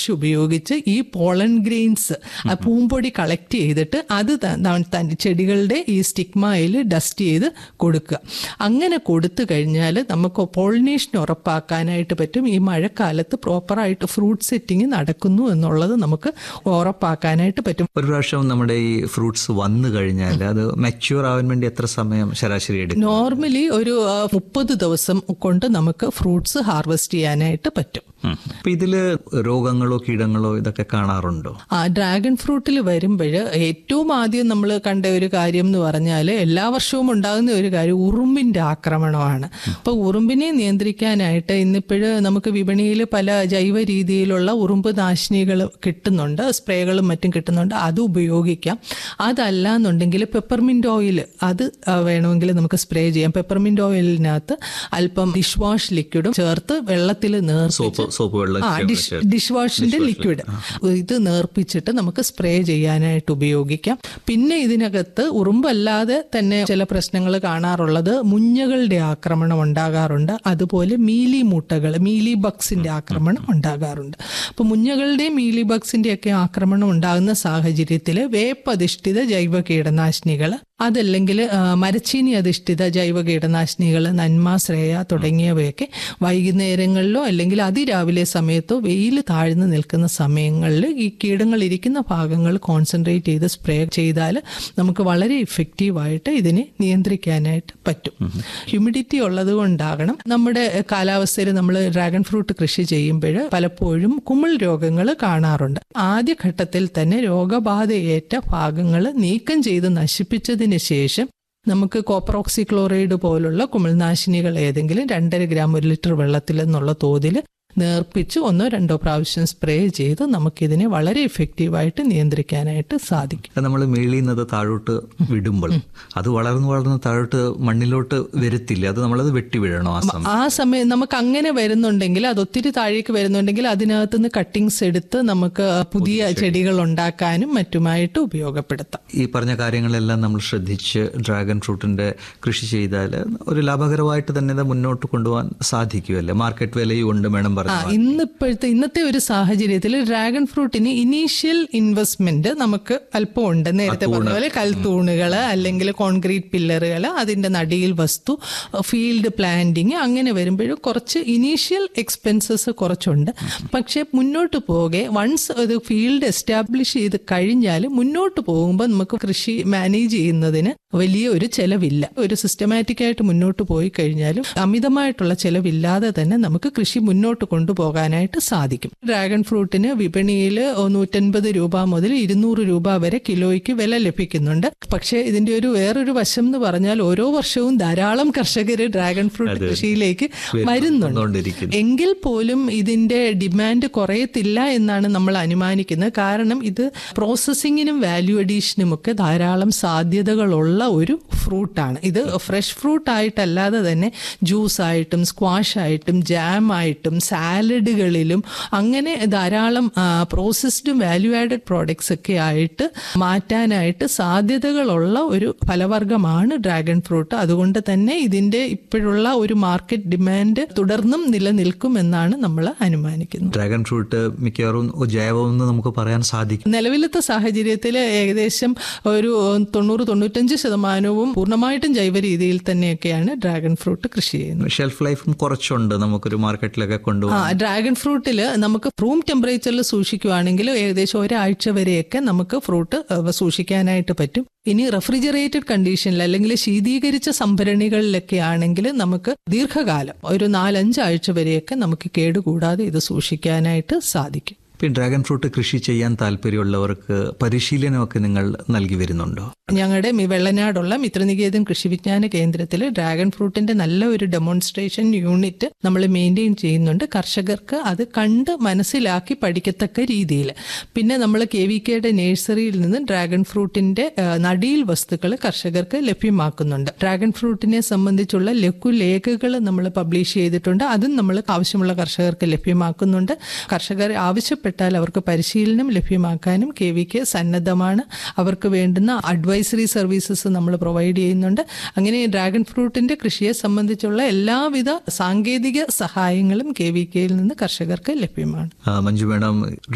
Brush ഉപയോഗിച്ച് ഈ pollen grains പൂമ്പൊടി കളക്ട് ചെയ്തിട്ട് അത് ത- ത- ത- ചെടികളുടെ ഈ സ്റ്റിഗ്മയിൽ ഡസ്റ്റ് ചെയ്ത് കൊടുക്കുക അങ്ങനെ കൊടുത്തു കഴിഞ്ഞാൽ നമുക്ക് പോളിനേഷൻ ഉറപ്പാക്കാനായിട്ട് പറ്റും ഈ മഴക്കാലത്ത് പ്രോപ്പറായിട്ട് ഫ്രൂട്ട് സെറ്റിംഗ് നടക്കുന്നു എന്നുള്ളത് നമുക്ക് ഉറപ്പാക്കാനായിട്ട് പറ്റും ഒരു പ്രാവശ്യം നമ്മുടെ ഈ ഫ്രൂട്ട്സ് വന്നു കഴിഞ്ഞാൽ അത് മെച്യൂർ ആവാൻ വേണ്ടി എത്ര സമയം ശരാശരി എടുക്കും നോർമലി ഒരു മുപ്പത് ദിവസം കൊണ്ട് നമുക്ക് ഫ്രൂട്ട്സ് ഹാർവെസ്റ്റ് ചെയ്യാനായിട്ട് പറ്റും ഉം. അപ്പൊ ഇതില് രോഗങ്ങളോ കീടങ്ങളോ ഇതൊക്കെ കാണാറുണ്ടോ ആ ഡ്രാഗൺ ഫ്രൂട്ടിൽ വരുമ്പോൾ ഏറ്റവും ആദ്യം നമ്മൾ കണ്ട ഒരു കാര്യം എന്ന് പറഞ്ഞാൽ എല്ലാ വർഷവും ഉണ്ടാകുന്ന ഒരു കാര്യം ഉറുമ്പിൻ്റെ ആക്രമണമാണ് അപ്പോൾ ഉറുമ്പിനെ നിയന്ത്രിക്കാനായിട്ട് ഇന്നിപ്പോഴ് നമുക്ക് വിപണിയിൽ പല ജൈവ രീതിയിലുള്ള ഉറുമ്പ് നാശിനികൾ കിട്ടുന്നുണ്ട് സ്പ്രേകളും മറ്റും കിട്ടുന്നുണ്ട് അത് ഉപയോഗിക്കാം അതല്ല എന്നുണ്ടെങ്കിൽ പെപ്പർമിൻ്റ് ഓയിൽ അത് ആ, വേണമെങ്കിൽ നമുക്ക് സ്പ്രേ ചെയ്യാം പെപ്പർമിൻ്റ് ഓയിലിനകത്ത് അല്പം ഡിഷ് വാഷ് ലിക്വിഡും ചേർത്ത് വെള്ളത്തിൽ നേർപ്പിച്ച് സോപ്പ് സോപ്പ് വെള്ളം ആ ഡിഷ് ഡിഷ് വാഷിന്റെ ലിക്വിഡ് ഇത് നേർപ്പിച്ചിട്ട് നമുക്ക് സ്പ്രേ ചെയ്യാനായിട്ട് ഉപയോഗിക്കാം പിന്നെ ഇതിനകത്ത് ഉറുമ്പല്ലാതെ തന്നെ ചില പ്രശ്നങ്ങൾ കാണാറുള്ളത് മുഞ്ഞകളുടെ ആക്രമണം ഉണ്ടാകാറുണ്ട് അതുപോലെ മീലി മുട്ടകൾ മീലി ബഗ്സിന്റെ ആക്രമണം ഉണ്ടാകാറുണ്ട് അപ്പോൾ മുഞ്ഞകളുടെയും മീലി ബഗ്സിന്റെ ഒക്കെ ആക്രമണം ഉണ്ടാകുന്ന സാഹചര്യത്തിൽ വേപ്പധിഷ്ഠിത ജൈവ കീടനാശിനികൾ അതല്ലെങ്കിൽ ആ, മരച്ചീനി അധിഷ്ഠിത ജൈവ കീടനാശിനികൾ നന്മ ശ്രേയ തുടങ്ങിയവയൊക്കെ വൈകുന്നേരങ്ങളിലോ അല്ലെങ്കിൽ അതിരാവിലെ സമയത്തോ വെയിൽ താഴ്ന്നു നിൽക്കുന്ന സമയങ്ങളിൽ ഈ കീടങ്ങൾ ഇരിക്കുന്ന ഭാഗങ്ങൾ കോൺസെൻട്രേറ്റ് ചെയ്ത് സ്പ്രേ ചെയ്താൽ നമുക്ക് വളരെ ഇഫക്റ്റീവായിട്ട് ഇതിനെ നിയന്ത്രിക്കാനായിട്ട് പറ്റും ഹ്യൂമിഡിറ്റി ഉള്ളത് കൊണ്ടാകണം നമ്മുടെ കാലാവസ്ഥയിൽ നമ്മൾ ഡ്രാഗൺ ഫ്രൂട്ട് കൃഷി ചെയ്യുമ്പോൾ പലപ്പോഴും കുമിൾ രോഗങ്ങൾ കാണാറുണ്ട് ആദ്യഘട്ടത്തിൽ തന്നെ രോഗബാധയേറ്റ ഭാഗങ്ങൾ നീക്കം ചെയ്ത് നശിപ്പിച്ചതിന് ശേഷം നമുക്ക് കോപ്പറോക്സിക്ലോറൈഡ് പോലുള്ള കുമിൾനാശിനികൾ ഏതെങ്കിലും രണ്ടര ഗ്രാം ഒരു ലിറ്റർ വെള്ളത്തിൽ എന്നുള്ള തോതിൽ നേർപ്പിച്ച് ഒന്നോ രണ്ടോ പ്രാവശ്യം സ്പ്രേ ചെയ്ത് നമുക്കിതിനെ വളരെ ഇഫക്റ്റീവായിട്ട് നിയന്ത്രിക്കാനായിട്ട് സാധിക്കും നമ്മൾ മേളിയുന്നത് താഴോട്ട് വിടുമ്പോൾ അത് വളർന്നു വളർന്ന് താഴോട്ട് മണ്ണിലോട്ട് വരത്തില്ല അത് നമ്മളത് വെട്ടി വീഴണോ ആ സമയം ആ സമയം നമുക്ക് അങ്ങനെ വരുന്നുണ്ടെങ്കിൽ അത് ഒത്തിരി താഴേക്ക് വരുന്നുണ്ടെങ്കിൽ അതിനകത്ത് നിന്ന് കട്ടിങ്സ് എടുത്ത് നമുക്ക് പുതിയ ചെടികൾ ഉണ്ടാക്കാനും മറ്റുമായിട്ട് ഉപയോഗപ്പെടുത്താം ഈ പറഞ്ഞ കാര്യങ്ങളെല്ലാം നമ്മൾ ശ്രദ്ധിച്ച് ഡ്രാഗൺ ഫ്രൂട്ടിന്റെ കൃഷി ചെയ്താൽ ഒരു ലാഭകരമായിട്ട് തന്നെ ഇത് മുന്നോട്ട് കൊണ്ടുപോകാൻ സാധിക്കുമല്ലേ മാർക്കറ്റ് വിലയും ഉണ്ട് വേണം ആ പറഞ്ഞു ഇന്നിപ്പോഴത്തെ ഇന്നത്തെ ഒരു സാഹചര്യത്തിൽ ഡ്രാഗൺ ഫ്രൂട്ടിന് ഇനീഷ്യൽ ഇൻവെസ്റ്റ്മെന്റ് നമുക്ക് അല്പം ഉണ്ട് നേരത്തെ പറഞ്ഞ പോലെ കൽത്തൂണുകൾ അല്ലെങ്കിൽ കോൺക്രീറ്റ് പില്ലറുകൾ അതിന്റെ നടിയിൽ വസ്തു ഫീൽഡ് പ്ലാന്റിങ് അങ്ങനെ വരുമ്പോഴും കുറച്ച് ഇനീഷ്യൽ എക്സ്പെൻസസ് കുറച്ചുണ്ട് പക്ഷെ മുന്നോട്ട് പോകെ വൺസ് ഒരു ഫീൽഡ് എസ്റ്റാബ്ലിഷ് ചെയ്ത് കഴിഞ്ഞാൽ മുന്നോട്ട് പോകുമ്പോൾ നമുക്ക് കൃഷി മാനേജ് ചെയ്യുന്നതിന് വലിയ ഒരു ചെലവില്ല ഒരു സിസ്റ്റമാറ്റിക് ആയിട്ട് മുന്നോട്ട് പോയി കഴിഞ്ഞാലും അമിതമായിട്ടുള്ള ചെലവില്ലാതെ തന്നെ നമുക്ക് കൃഷി മുന്നോട്ട് കൊണ്ടുപോകാനായിട്ട് സാധിക്കും ഡ്രാഗൺ ഫ്രൂട്ടിന് വിപണിയിൽ നൂറ്റൻപത് രൂപ മുതൽ ഇരുന്നൂറ് രൂപ വരെ കിലോയ്ക്ക് വില ലഭിക്കുന്നുണ്ട് പക്ഷേ ഇതിന്റെ ഒരു വേറൊരു വശം എന്ന് പറഞ്ഞാൽ ഓരോ വർഷവും ധാരാളം കർഷകർ ഡ്രാഗൺ ഫ്രൂട്ട് കൃഷിയിലേക്ക് വരുന്നുണ്ട് വന്നുകൊണ്ടിരിക്കുന്നു എങ്കിൽ പോലും ഇതിന്റെ ഡിമാൻഡ് കുറയത്തില്ല എന്നാണ് നമ്മൾ അനുമാനിക്കുന്നത് കാരണം ഇത് പ്രോസസ്സിങ്ങിനും വാല്യൂ അഡീഷനും ഒക്കെ ധാരാളം സാധ്യതകളുള്ള ഒരു ഫ്രൂട്ടാണ് ഇത് ഫ്രഷ് ഫ്രൂട്ട് ആയിട്ടല്ലാതെ തന്നെ ജ്യൂസ് ആയിട്ടും സ്ക്വാഷ് ആയിട്ടും ജാം ആയിട്ടും സാലഡുകളിലും അങ്ങനെ ധാരാളം പ്രോസസ്ഡും വാല്യൂ ആഡഡ് പ്രോഡക്ട്സ് ഒക്കെ ആയിട്ട് മാറ്റാനായിട്ട് സാധ്യതകളുള്ള ഒരു ഫലവർഗമാണ് ഡ്രാഗൺ ഫ്രൂട്ട് അതുകൊണ്ട് തന്നെ ഇതിന്റെ ഇപ്പോഴുള്ള ഒരു മാർക്കറ്റ് ഡിമാൻഡ് തുടർന്നും നിലനിൽക്കുമെന്നാണ് നമ്മൾ അനുമാനിക്കുന്നത് ഡ്രാഗൺ ഫ്രൂട്ട് മിക്കവാറും ജൈവം എന്ന് നമുക്ക് പറയാൻ സാധിക്കും നിലവിലത്തെ സാഹചര്യത്തിൽ ഏകദേശം ഒരു തൊണ്ണൂറ് തൊണ്ണൂറ്റഞ്ച് ശതമാനവും പൂർണ്ണമായിട്ടും ജൈവ രീതിയിൽ തന്നെയൊക്കെയാണ് ഡ്രാഗൺ ഫ്രൂട്ട് കൃഷി ചെയ്യുന്നത് ഷെൽഫ് ലൈഫും കുറച്ചുണ്ട് നമുക്കൊരു മാർക്കറ്റിലൊക്കെ കൊണ്ടുപോകാൻ ആ ഡ്രാഗൺ ഫ്രൂട്ടിൽ നമുക്ക് റൂം ടെമ്പറേച്ചറിൽ സൂക്ഷിക്കുവാണെങ്കിൽ ഏകദേശം ഒരാഴ്ച വരെയൊക്കെ നമുക്ക് ഫ്രൂട്ട് ഏഹ്, സൂക്ഷിക്കാനായിട്ട് പറ്റും ഇനി റെഫ്രിജറേറ്റഡ് കണ്ടീഷനിൽ അല്ലെങ്കിൽ ശീതീകരിച്ച സംഭരണികളിലൊക്കെ ആണെങ്കിൽ നമുക്ക് ദീർഘകാലം ഒരു നാലഞ്ചാഴ്ച വരെയൊക്കെ നമുക്ക് കേടുകൂടാതെ ഇത് സൂക്ഷിക്കാനായിട്ട് സാധിക്കും ഇപ്പം ഡ്രാഗൺ ഫ്രൂട്ട് കൃഷി ചെയ്യാൻ താല്പര്യമുള്ളവർക്ക് പരിശീലനമൊക്കെ നിങ്ങൾ നൽകി വരുന്നുണ്ടോ ഞങ്ങളുടെ മി- വെള്ളനാടുള്ള മിത്രനികേതൻ കൃഷി വിജ്ഞാന കേന്ദ്രത്തിൽ ഡ്രാഗൺ ഫ്രൂട്ടിന്റെ നല്ല ഒരു ഡെമോൺസ്ട്രേഷൻ യൂണിറ്റ് നമ്മൾ മെയിൻറ്റെയിൻ ചെയ്യുന്നുണ്ട് കർഷകർക്ക് അത് കണ്ട് മനസ്സിലാക്കി പഠിക്കത്തക്ക രീതിയിൽ പിന്നെ നമ്മൾ കെ വി കെയുടെ നഴ്സറിയിൽ നിന്ന് ഡ്രാഗൺ ഫ്രൂട്ടിന്റെ ആ, നടീൽ വസ്തുക്കൾ കർഷകർക്ക് ലഭ്യമാക്കുന്നുണ്ട് ഡ്രാഗൺ ഫ്രൂട്ടിനെ സംബന്ധിച്ചുള്ള ലഘുലേഖകൾ നമ്മൾ പബ്ലിഷ് ചെയ്തിട്ടുണ്ട് അതും നമ്മൾ ആവശ്യമുള്ള കർഷകർക്ക് ലഭ്യമാക്കുന്നുണ്ട് കർഷകർ ആവശ്യപ്പെട്ടാൽ അവർക്ക് പരിശീലനം ലഭ്യമാക്കാനും കെ വി കെ സന്നദ്ധമാണ് അവർക്ക് വേണ്ടുന്ന അഡ്വൈസറി സർവീസസ് നമ്മൾ പ്രൊവൈഡ് ചെയ്യുന്നുണ്ട് അങ്ങനെ ഡ്രാഗൺ ഫ്രൂട്ടിന്റെ കൃഷിയെ സംബന്ധിച്ചുള്ള എല്ലാവിധ സാങ്കേതിക സഹായങ്ങളും കെ വി കെയിൽ നിന്ന് കർഷകർക്ക് ലഭ്യമാണ് ആ, മഞ്ജു മേഡം